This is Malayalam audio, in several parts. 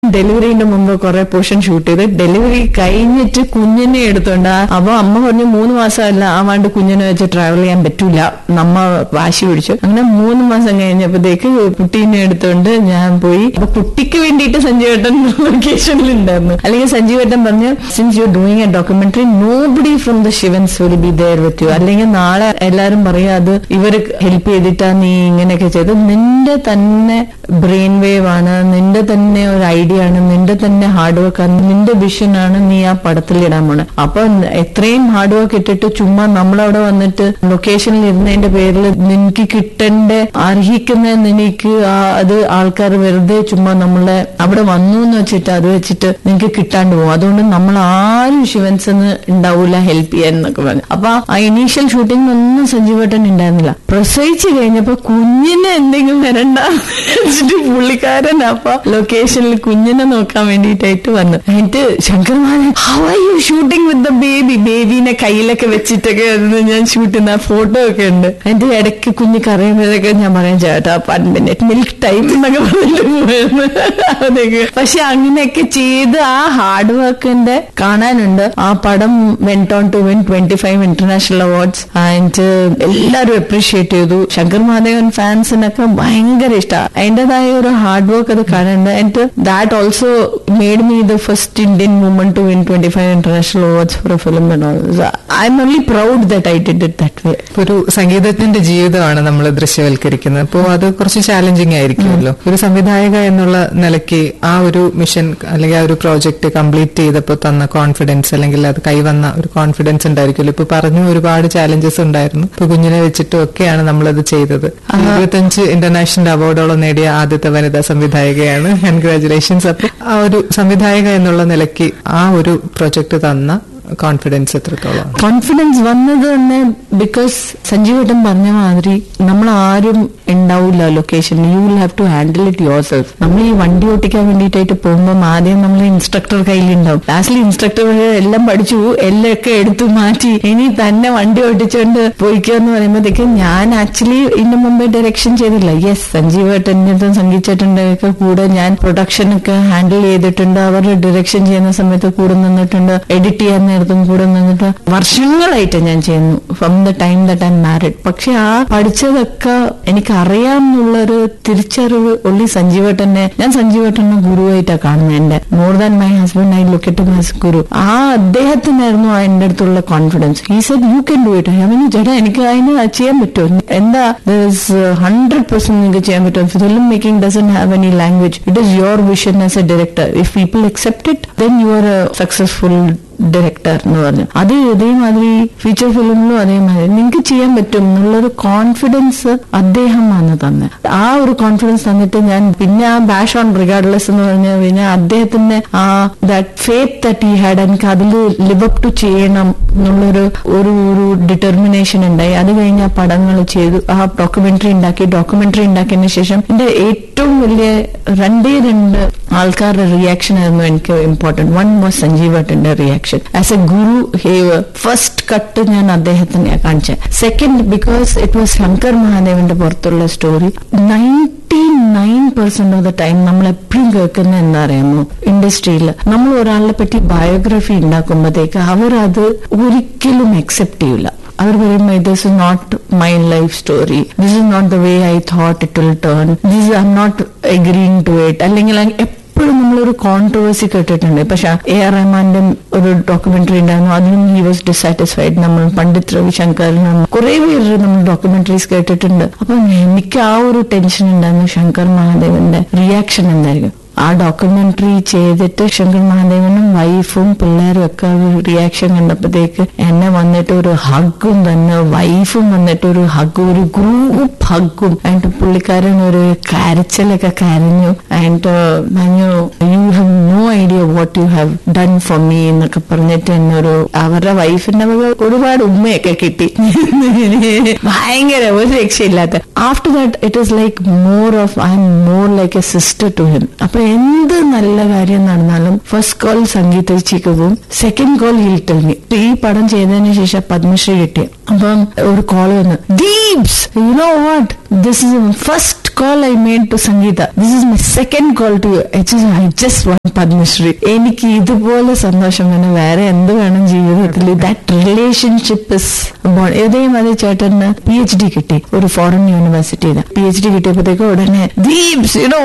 ഡെലിവറിന്റെ മുമ്പ് കുറെ പോർഷൻ ഷൂട്ട് ചെയ്ത് ഡെലിവറി കഴിഞ്ഞിട്ട് കുഞ്ഞിനെ എടുത്തോണ്ട് ആ- അപ്പൊ അമ്മ പറഞ്ഞു മൂന്ന് മാസമല്ല ആവാണ്ട് കുഞ്ഞിനെ വെച്ച് ട്രാവൽ ചെയ്യാൻ പറ്റൂല നമ്മ വാശി പിടിച്ചു അങ്ങനെ മൂന്ന് മാസം കഴിഞ്ഞപ്പോഴത്തേക്ക് കുട്ടീനെ എടുത്തോണ്ട് ഞാൻ പോയി അപ്പൊ കുട്ടിക്ക് വേണ്ടിയിട്ട് സഞ്ജീവേട്ടൻ ലൊക്കേഷനിൽ ഉണ്ടായിരുന്നു അല്ലെങ്കിൽ സഞ്ജീവേട്ടൻ പറഞ്ഞു since you doing a documentary nobody from the Sivans will be there with you അല്ലെങ്കിൽ നാളെ എല്ലാരും പറയാ അത് ഇവര് ഹെൽപ്പ് ചെയ്തിട്ടാ നീ ഇങ്ങനെയൊക്കെ ചെയ്ത് നിന്റെ തന്നെ ബ്രെയിൻ വേവ് ആണ് നിന്റെ തന്നെ ഒരു ഐഡിയ ആണ് നിന്റെ തന്നെ ഹാർഡ് വർക്ക് ആണ് നിന്റെ വിഷൻ ആണ് നീ ആ പടത്തിൽ ഇടാൻ പോണെ അപ്പൊ എത്രയും ഹാർഡ് വർക്ക് ഇട്ടിട്ട് ചുമ്മാ നമ്മളവിടെ വന്നിട്ട് ലൊക്കേഷനിൽ ഇരുന്നതിന്റെ പേരിൽ നിനക്ക് കിട്ടേണ്ട അർഹിക്കുന്ന നിനക്ക് ആ- അത് ആൾക്കാർ വെറുതെ ചുമ്മാ നമ്മളെ അവിടെ വന്നു എന്ന് വെച്ചിട്ട് അത് വെച്ചിട്ട് നിനക്ക് കിട്ടാണ്ട് പോകും അതുകൊണ്ട് നമ്മൾ ആരും ശിവൻസ് ഉണ്ടാവൂല ഹെൽപ്പ് ചെയ്യാൻ എന്നൊക്കെ പറഞ്ഞു അപ്പൊ ആ ഇനീഷ്യൽ ഷൂട്ടിംഗ് ഒന്നും സഞ്ജീവേട്ടൻ ഉണ്ടായിരുന്നില്ല പ്രസവിച്ചു കഴിഞ്ഞപ്പോ കുഞ്ഞിന് എന്തെങ്കിലും വരണ്ട വെച്ചിട്ട് പുള്ളിക്കാരൻ അപ്പൊ ലൊക്കേഷനിൽ കുഞ്ഞിനെ നോക്കാൻ വേണ്ടിയിട്ടായിട്ട് വന്നു എന്നിട്ട് ശങ്കർമാരൻ how are you shooting with the baby ബേബീനെ കയ്യിലൊക്കെ വെച്ചിട്ടൊക്കെ ആയിരുന്നു ഞാൻ ഷൂട്ട് ചെയ്യുന്ന ഫോട്ടോ ഒക്കെ ഉണ്ട് എന്റെ ഇടയ്ക്ക് കുഞ്ഞ് കറിയുമ്പോഴൊക്കെ ഞാൻ പറയാം ചേട്ടാ വൺ മിനിറ്റ് മിൽക്ക് ടൈം എന്നൊക്കെ പറഞ്ഞിട്ട് പോയിരുന്നു അതൊക്കെ പക്ഷെ അങ്ങനെയൊക്കെ ചെയ്ത് ആ ഹാർഡ് വർക്കിന്റെ കാണാനുണ്ട് ആ പടം went on to win twenty five international awards and എല്ലാവരും അപ്രീഷിയേറ്റ് ചെയ്തു ശങ്കർ മഹാദേവൻ ഫാൻസിനൊക്കെ ഭയങ്കര ഇഷ്ടമാണ് അതിന്റേതായ ഒരു ഹാർഡ് വർക്ക് അത് കാണുന്നുണ്ട് and that also made me the first Indian woman to win twenty five international awards for a film I'm only proud that I did it that way ഒരു സംഗീതജ്ഞന്റെ ജീവിതമാണ് നമ്മൾ ദൃശ്യവൽക്കരിക്കുന്നത് അപ്പോൾ അത് കുറച്ച് ചാലഞ്ചിങ് ആയിരിക്കുമല്ലോ ഒരു സംവിധായക എന്നുള്ള നിലയ്ക്ക് ആ ഒരു മിഷൻ അല്ലെങ്കിൽ ആ ഒരു പ്രോജക്റ്റ് കംപ്ലീറ്റ് ചെയ്തപ്പോൾ തന്ന കോൺഫിഡൻസ് അല്ലെങ്കിൽ അത് കൈവന്ന ഒരു കോൺഫിഡൻസ് ഉണ്ടായിരിക്കുമല്ലോ ഇപ്പൊ പറഞ്ഞു ഒരുപാട് ചാലഞ്ചസ് ഉണ്ടായിരുന്നു ഇപ്പൊ കുഞ്ഞിനെ വെച്ചിട്ടും ഒക്കെയാണ് നമ്മളത് ചെയ്തത് ഇരുപത്തഞ്ച് ഇന്റർനാഷണൽ അവാർഡോളം നേടിയ ആദ്യത്തെ വനിതാ സംവിധായകയാണ് കൺഗ്രാചുലേഷൻസ് അപ്പൊ ആ ഒരു സംവിധായക എന്നുള്ള നിലയ്ക്ക് ആ ഒരു പ്രൊജക്ട് തന്ന കോൺഫിഡൻസ് എത്രത്തോളം കോൺഫിഡൻസ് വന്നത് തന്നെ ബിക്കോസ് സഞ്ജീവേട്ടൻ പറഞ്ഞ മാതിരി നമ്മൾ ആരും ഉണ്ടാവില്ല location you will have to handle it yourself നമ്മൾ ഈ വണ്ടി ഓട്ടിക്കാൻ വേണ്ടിയിട്ടായിട്ട് പോകുമ്പോൾ ആദ്യം നമ്മൾ ഇൻസ്ട്രക്ടർ കയ്യിലുണ്ടാവും ലാസ്റ്റിൽ ഇൻസ്ട്രക്ടർ എല്ലാം പഠിച്ചു എല്ലാം ഒക്കെ എടുത്തു മാറ്റി ഇനി തന്നെ വണ്ടി ഓട്ടിച്ചുകൊണ്ട് പോയിക്കോ എന്ന് പറയുമ്പോഴത്തേക്ക് ഞാൻ ആക്ച്വലി ഇതിന്റെ മുമ്പേ ഡയറക്ഷൻ ചെയ്തില്ല യെസ് സഞ്ജീവേട്ടൻ്റെ സംഗീതേട്ടൻ്റെ ഒക്കെ കൂടെ ഞാൻ പ്രൊഡക്ഷൻ ഒക്കെ ഹാൻഡിൽ ചെയ്തിട്ടുണ്ട് അവരുടെ ഡയറക്ഷൻ ചെയ്യുന്ന സമയത്ത് കൂടെ നിന്നിട്ടുണ്ട് എഡിറ്റ് ചെയ്യാൻ നേരത്തും കൂടെ നിന്നിട്ട് വർഷങ്ങളായിട്ട് ഞാൻ ചെയ്യുന്നു from the time that I married പക്ഷെ ആ പഠിച്ചതൊക്കെ എനിക്ക് അറിയാം എന്നുള്ളൊരു തിരിച്ചറിവ് ഉള്ളി സഞ്ജീവേട്ടനെ ഞാൻ സഞ്ജീവേട്ടനെ ഗുരുവായിട്ടാണ് കാണുന്നത് എന്റെ more than my husband I look at my guru ആ അദ്ദേഹത്തിനായിരുന്നു ആ എന്റെ അടുത്തുള്ള confidence he said you can do it ഞാൻ പറഞ്ഞു ചേട്ടാ എനിക്ക് അതിന് ചെയ്യാൻ പറ്റുമോ എന്താ ഹൺഡ്രഡ് പെർസെന്റ് നിങ്ങൾക്ക് ചെയ്യാൻ പറ്റും film making doesn't have any language it is your vision as a director if people accept it then you are a successful director എന്ന് പറഞ്ഞു അത് ഇതേമാതിരി ഫീച്ചർ ഫിലിമിലും അതേമാതിരി നിങ്ങൾക്ക് ചെയ്യാൻ പറ്റും എന്നുള്ളൊരു കോൺഫിഡൻസ് അദ്ദേഹമാണ് തന്നെ ആ ഒരു കോൺഫിഡൻസ് തന്നിട്ട് ഞാൻ പിന്നെ ആ ബാഷ് ഓൺ റിഗാർഡ്ലെസ് എന്ന് പറഞ്ഞ പിന്നെ അദ്ദേഹത്തിന്റെ ആ that faith that he had എനിക്ക് അതിൽ ലിവ് അപ്പ് ടു ചെയ്യണം എന്നുള്ളൊരു ഒരു ഒരു ഡിറ്റർമിനേഷൻ ഉണ്ടായി അത് കഴിഞ്ഞ് ആ പടങ്ങൾ ചെയ്തു ആ ഡോക്യുമെന്ററി ഉണ്ടാക്കി ഡോക്യുമെന്ററി ഉണ്ടാക്കിയതിന് ശേഷം എന്റെ ഏറ്റവും വലിയ രണ്ടേ രണ്ട് ആൾക്കാരുടെ റിയാക്ഷൻ ആയിരുന്നു എനിക്ക് ഇമ്പോർട്ടന്റ് വൺ വാസ് സഞ്ജീവട്ടന്റെ reaction as a guru have first cut ഞാൻ അദ്ദേഹത്തിനെ കാണിച്ചത് second because it was Shankar മഹാദേവന്റെ പുറത്തുള്ള story ninety nine percent of the time നമ്മൾ എപ്പോഴും കേൾക്കുന്ന എന്താ അറിയാമോ ഇൻഡസ്ട്രിയിൽ നമ്മൾ ഒരാളെ പറ്റി ബയോഗ്രഫി ഉണ്ടാക്കുമ്പോഴത്തേക്ക് അവർ അത് ഒരിക്കലും അക്സെപ്റ്റ് ചെയ്യില്ല അവർ പറയുമ്പോൾ this is not my life story this is not the way I thought it will turn this I'm not agreeing to it അല്ലെങ്കിൽ എപ്പോഴും നമ്മളൊരു കോൺട്രവേഴ്സി കേട്ടിട്ടുണ്ട് പക്ഷെ എ ആർ റഹ്മാന്റെ ഒരു ഡോക്യുമെന്ററി ഉണ്ടായിരുന്നു അതിനും ഹി വാസ് ഡിസാറ്റിസ്ഫൈഡ് നമ്മൾ പണ്ഡിറ്റ് രവിശങ്കർ കുറെ പേര് നമ്മൾ ഡോക്യുമെന്ററീസ് കേട്ടിട്ടുണ്ട് അപ്പൊ എനിക്ക് ആ ഒരു ടെൻഷൻ ഉണ്ടായിരുന്നു ശങ്കർ മഹാദേവന്റെ റിയാക്ഷൻ എന്തായിരിക്കും ആ ഡോക്യുമെന്ററി ചെയ്തിട്ട് ശങ്കർ മഹാദേവനും വൈഫും പിള്ളേരും ഒക്കെ റിയാക്ഷൻ കണ്ടപ്പോഴത്തേക്ക് എന്നെ വന്നിട്ട് ഒരു ഹഗ്ഗും തന്നെ വൈഫും വന്നിട്ട് ഒരു ഹഗ്ഗും ഒരു ഗ്രൂപ്പ് ഹഗ്ഗും അതിന്റെ പുള്ളിക്കാരൻ ഒരു കരച്ചിലൊക്കെ കരഞ്ഞു അതിന്റെ പറഞ്ഞു you have no idea what you have done for me എന്നൊക്കെ പറഞ്ഞിട്ട് എന്നെ ഒരു അവരുടെ വൈഫിന്റെ വക ഒരുപാട് ഉമ്മയൊക്കെ കിട്ടി ഭയങ്കര ഒരു രക്ഷയില്ലാത്ത after that it is like more of I'm more like a sister to him അപ്പൊ എന്ത് നല്ല കാര്യം നടന്നാലും ഫസ്റ്റ് കോൾ സംഗീത ചിക്കവും second call he'll tell me ഈ പടം ചെയ്തതിന് ശേഷം പത്മശ്രീ കിട്ടി അപ്പം ഒരു കോൾ വന്നു Deeps you know what this is first call I made to Sangeeta. This is my second call to you. I just, I just want Padmashri എനിക്ക് ഇതുപോലെ സന്തോഷം വേണം വേറെ എന്ത് വേണം ജീവിതത്തിൽ ദാറ്റ് റിലേഷൻഷിപ്പ് ഇസ് ഇതേമാതിരി ചേട്ടന് പി എച്ച് ഡി കിട്ടി ഒരു ഫോറിൻ യൂണിവേഴ്സിറ്റിയിൽ പി എച്ച് ഡി കിട്ടിയപ്പോഴത്തേക്ക് ഉടനെ Deeps you know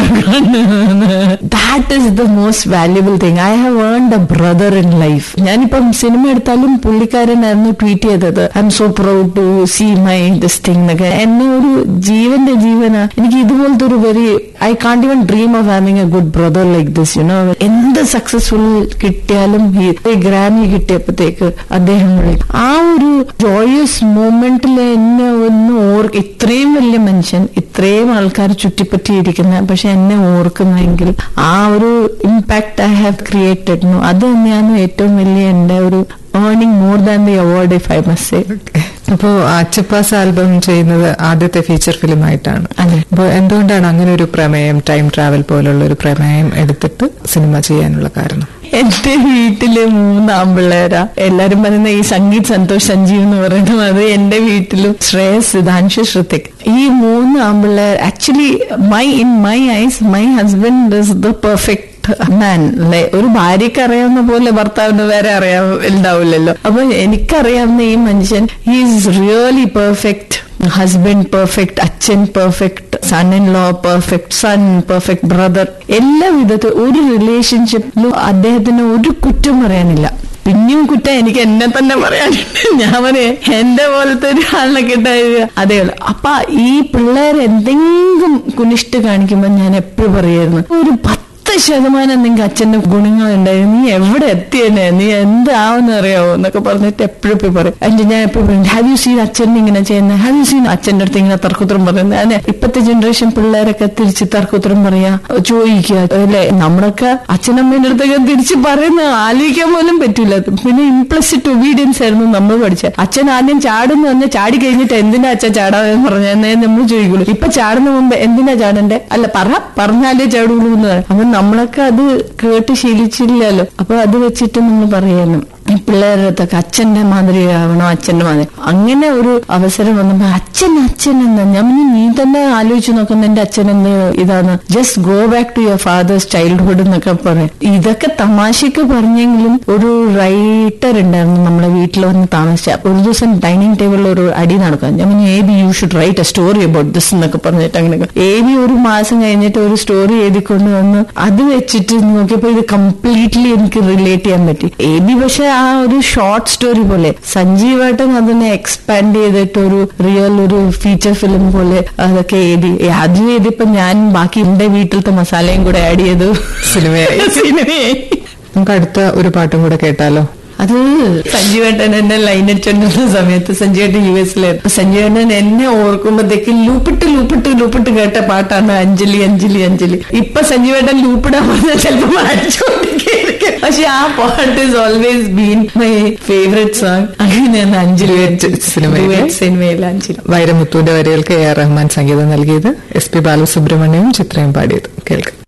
that is the most valuable thing I have earned a brother in life ഞാനിപ്പം സിനിമ എടുത്താലും പുള്ളിക്കാരനായിരുന്നു ട്വീറ്റ് ചെയ്തത് I'm so proud to see my this thing എന്നൊക്കെ എന്നെ ഒരു ജീവന്റെ ജീവന എനിക്ക് ഇതുപോലത്തെ ഒരു very I can't even dream of having a good brother like this you know എന്ത് സക്സസ്ഫുൾ കിട്ടിയാലും ഈ ഗ്രാമി കിട്ടിയപ്പോഴത്തേക്ക് അദ്ദേഹം വിളിക്കും. ആ ഒരു ജോയസ് മൂമെന്റിൽ എന്നെ ഒന്ന് ഓർ ഇത്രയും വലിയ മനുഷ്യൻ ഇത്രയും ആൾക്കാർ ചുറ്റിപ്പറ്റിയിരിക്കുന്ന പക്ഷെ എന്നെ ഓർക്കുന്നെങ്കിൽ ആ ഒരു ഇമ്പാക്ട് ഐ ഹാവ് ക്രിയേറ്റഡ് അത് തന്നെയാണ് ഏറ്റവും വലിയ എന്റെ ഒരു earning more than the award if I must say അപ്പോ അച്ചപ്പാസ് ആൽബം ചെയ്യുന്നത് ആദ്യത്തെ ഫീച്ചർ ഫിലിം ആയിട്ടാണ് അതെ. അപ്പോൾ എന്തുകൊണ്ടാണ് അങ്ങനെ ഒരു പ്രമേയം ടൈം ട്രാവൽ പോലുള്ള ഒരു പ്രമേയം എടുത്തിട്ട് സിനിമ ചെയ്യാനുള്ള കാരണം എന്റെ വീട്ടില് മൂന്ന് ആമ്പിള്ളേരാ എല്ലാരും പറയുന്ന ഈ സംഗീത് സന്തോഷ് സഞ്ജീവ് എന്ന് പറയുന്നത് അത് എന്റെ വീട്ടിലും ശ്രേയസ് സിദ്ധാംശു ശ്രുതിക് ഈ മൂന്ന് ആമ്പിള്ളേർ actually my in my eyes my husband is the perfect man അല്ലെ ഒരു ഭാര്യക്ക് അറിയാവുന്ന പോലെ ഭർത്താവിന് വേറെ അറിയാൻ ഉണ്ടാവില്ലല്ലോ അപ്പൊ എനിക്കറിയാവുന്ന ഈ മനുഷ്യൻ is really perfect husband perfect അച്ഛൻ perfect son in law perfect son perfect brother എല്ലാ വിധത്തിൽ ഒരു റിലേഷൻഷിപ്പിലും അദ്ദേഹത്തിന് ഒരു കുറ്റം പറയാനില്ല പിന്നെയും കുറ്റം എനിക്ക് എന്നെ തന്നെ പറയാനുണ്ട് ഞാൻ പറയാ എന്റെ പോലത്തെ ഒരാളിനെ കിട്ടായ അതേ ഉള്ളു അപ്പൊ ഈ പിള്ളേർ എന്തെങ്കിലും കുനിഷ്ട് കാണിക്കുമ്പോൾ ഞാൻ എപ്പോഴും പറയായിരുന്നു ഒരു പത്ത് ശതമാനം നിങ്ങൾക്ക് അച്ഛന്റെ ഗുണങ്ങൾ ഉണ്ടായിരുന്നു നീ എവിടെ എത്തിയനെ നീ എന്താവെന്ന് അറിയാവോ എന്നൊക്കെ പറഞ്ഞിട്ട് എപ്പോഴും പോയി പറയും അതിന്റെ ഞാൻ എപ്പോഴും പറയും ഹാവ് യു സീൻ അച്ഛൻ ഇങ്ങനെ ചെയ്യുന്നത് ഹാവ് യു സീൻ അച്ഛന്റെ അടുത്ത് ഇങ്ങനെ തർക്കുത്തരം പറയുന്നത് അതെ ഇപ്പത്തെ ജനറേഷൻ പിള്ളേരൊക്കെ തിരിച്ച് തർക്കുത്തരം പറയാ ചോദിക്കുക അല്ലെ നമ്മളൊക്കെ അച്ഛനമ്മേന്റെ അടുത്തൊക്കെ തിരിച്ച് പറയുന്ന ആലോചിക്കാൻ പോലും പറ്റൂല പിന്നെ ഇംപ്ലസിറ്റ് ഒബീഡിയൻസ് ആയിരുന്നു നമ്മൾ പഠിച്ചത് അച്ഛൻ ആദ്യം ചാടുന്നു വന്ന് ചാടി കഴിഞ്ഞിട്ട് എന്തിനാ അച്ഛൻ ചാടാതെന്ന് പറഞ്ഞേ നമ്മൾ ചോദിക്കുള്ളൂ ഇപ്പൊ ചാടുന്ന മുമ്പ് എന്തിനാ ചാടണ്ടേ അല്ല പറ പറഞ്ഞാലേ ചാടുള്ളൂ എന്ന് പറയും അപ്പൊ നമ്മളൊക്കെ അത് കേട്ട് ശീലിച്ചില്ലല്ലോ അപ്പൊ അത് വെച്ചിട്ട് നമ്മൾ പറയുന്നു ഈ പിള്ളേരുടെ അടുത്തൊക്കെ അച്ഛന്റെ മാതിരി ആവണോ അച്ഛന്റെ മാതിരി അങ്ങനെ ഒരു അവസരം വന്നപ്പോ അച്ഛൻ അച്ഛൻ എന്താ ഞാൻ പറഞ്ഞു, നീ തന്നെ ആലോചിച്ച് നോക്കുന്ന എന്റെ അച്ഛൻ എന്ത് ഇതാണ് just go back to your father's childhood എന്നൊക്കെ പറയും ഇതൊക്കെ തമാശക്ക് പറഞ്ഞെങ്കിലും ഒരു റൈറ്റർ ഉണ്ടായിരുന്നു നമ്മളെ വീട്ടിൽ വന്ന് താമസിച്ച ഒരു ദിവസം ഡൈനിങ് ടേബിളിൽ ഒരു അടി നടക്കാം ഞാൻ പറഞ്ഞു A B you should write a story about this എന്നൊക്കെ പറഞ്ഞിട്ട് അങ്ങനെ എ ബി ഒരു മാസം കഴിഞ്ഞിട്ട് ഒരു സ്റ്റോറി എഴുതിക്കൊണ്ട് വന്ന് അത് വെച്ചിട്ട് നോക്കിയപ്പോ ഇത് കംപ്ലീറ്റ്ലി എനിക്ക് റിലേറ്റ് ചെയ്യാൻ പറ്റി എ ബി പക്ഷെ ആ ഒരു ഷോർട്ട് സ്റ്റോറി പോലെ സഞ്ജീവേട്ടൻ അതിനെ എക്സ്പാൻഡ് ചെയ്തിട്ട് ഒരു റിയൽ ഒരു ഫീച്ചർ ഫിലിം പോലെ അതൊക്കെ എഴുതി ആദ്യം എഴുതിയപ്പോ ഞാൻ ബാക്കി എന്റെ വീട്ടിലത്തെ മസാലയും കൂടെ ആഡ് ചെയ്തു സിനിമയായി സിനിമയായി നമുക്ക് അടുത്ത ഒരു പാട്ടും കൂടെ കേട്ടാലോ അത് സഞ്ജീവേട്ടൻ എന്നെ ലൈൻ അടിച്ചോണ്ടിരുന്ന സമയത്ത് സഞ്ജീവേട്ടൻ യു എസിലായിരുന്നു സഞ്ജീവേട്ടൻ എന്നെ ഓർക്കുമ്പോഴത്തേക്ക് ലൂപ്പിട്ട് ലൂപ്പിട്ട് ലൂപ്പിട്ട് കേട്ട പാട്ടാണ് അഞ്ജലി അഞ്ജലി അഞ്ജലി ഇപ്പൊ സഞ്ജീവേട്ടൻ ലൂപ്പിടാൻ പറഞ്ഞാൽ ചിലപ്പോ അടിച്ചുകൊണ്ടിരിക്കും പക്ഷെ ആ പാട്ട് is always been my favourite song അങ്ങനെയാണ് അഞ്ജലി സിനിമയിലെ? Duet സിനിമയിലെ അഞ്ജലി വൈരമുത്തുവിന്റെ വരികൾക്ക് എ ആർ റഹ്മാൻ സംഗീതം നൽകിയത് എസ് പി ബാലസുബ്രഹ്മണ്യവും ചിത്രയും പാടിയത് കേൾക്കാം